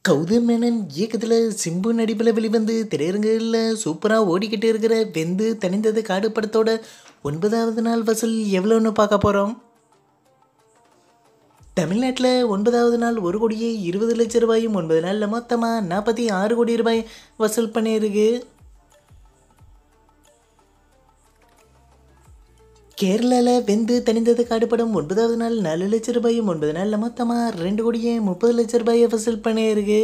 கௌதம் மேனன் இயக்கத்தில் சிம்பு நடிப்பில் வெளிவந்து திரையரங்குகளில் சூப்பராக ஓடிக்கிட்டு இருக்கிற வெந்து தணிந்தது காடு படத்தோட ஒன்பதாவது நாள் வசூல் எவ்வளோன்னு பார்க்க போகிறோம் தமிழ்நாட்டில் ஒன்பதாவது நாள் ஒரு கோடியே இருபது லட்ச ரூபாயும் ஒன்பது நாளில் மொத்தமாக நாற்பத்தி ஆறு கோடி ரூபாய் வசூல் பண்ணியிருக்கு கேரளாவில் வெந்து தணிந்தது காடு படம் ஒன்பதாவது நாள் நாலு லட்ச ரூபாயும் ஒன்பது நாளில் மொத்தமாக ரெண்டு கோடியே முப்பது லட்ச ரூபாயை வசூல் பண்ணியிருக்கு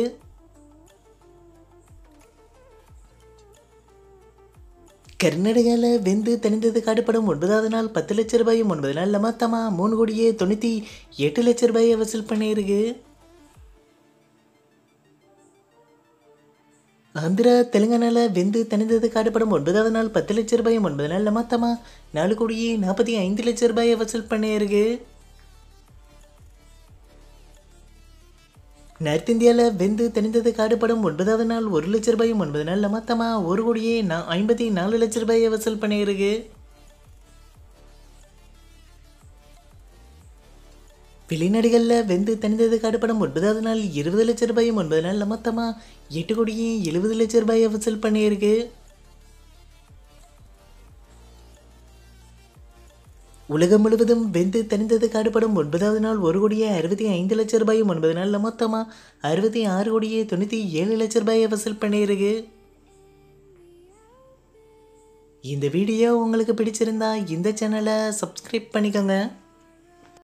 கர்நாடகாவில் வெந்து தணிந்தது காடு படம் ஒன்பதாவது நாள் பத்து லட்ச ரூபாயும் ஒன்பது நாளில் மொத்தமாக மூணு கோடியே தொண்ணூற்றி எட்டு லட்ச ரூபாயை வசூல் பண்ணியிருக்கு ஆந்திரா தெலுங்கானாவில் வெந்து தணிந்தது காடு படம் ஒன்பதாவது நாள் பத்து லட்ச ரூபாயும் ஒன்பது நாளில் மொத்தமாக நாலு கோடியே நாற்பத்தி ஐந்து லட்ச ரூபாயை வசூல் பண்ணியிருக்கு நார்த் இந்தியாவில் வெந்து தணிந்தது காடு படம் ஒன்பதாவது நாள் ஒரு லட்ச ரூபாயும் ஒன்பது நாளில் மொத்தமாக ஒரு கோடியே நான் ஐம்பத்தி நாலு லட்ச ரூபாயை வசூல் பண்ணியிருக்கு வெளிநாடுகளில் வெந்து தணிந்தது காடு படம் ஒன்பதாவது நாள் இருபது லட்ச ரூபாயும் ஒன்பது நாளில் மொத்தமாக எட்டு கோடியே எழுபது லட்ச ரூபாயை வசூல் பண்ணியிருக்கு உலகம் முழுவதும் வெந்து தணிந்தது காடு படம் ஒன்பதாவது நாள் ஒரு கோடியே அறுபத்தி ஐந்து லட்ச ரூபாயும் ஒன்பது நாளில் மொத்தமாக அறுபத்தி ஆறு கோடியே தொண்ணூற்றி ஏழு லட்ச ரூபாயை வசூல் பண்ணியிருக்கு இந்த வீடியோ உங்களுக்கு பிடிச்சிருந்தா இந்த சேனலை சப்ஸ்கிரைப் பண்ணிக்கோங்க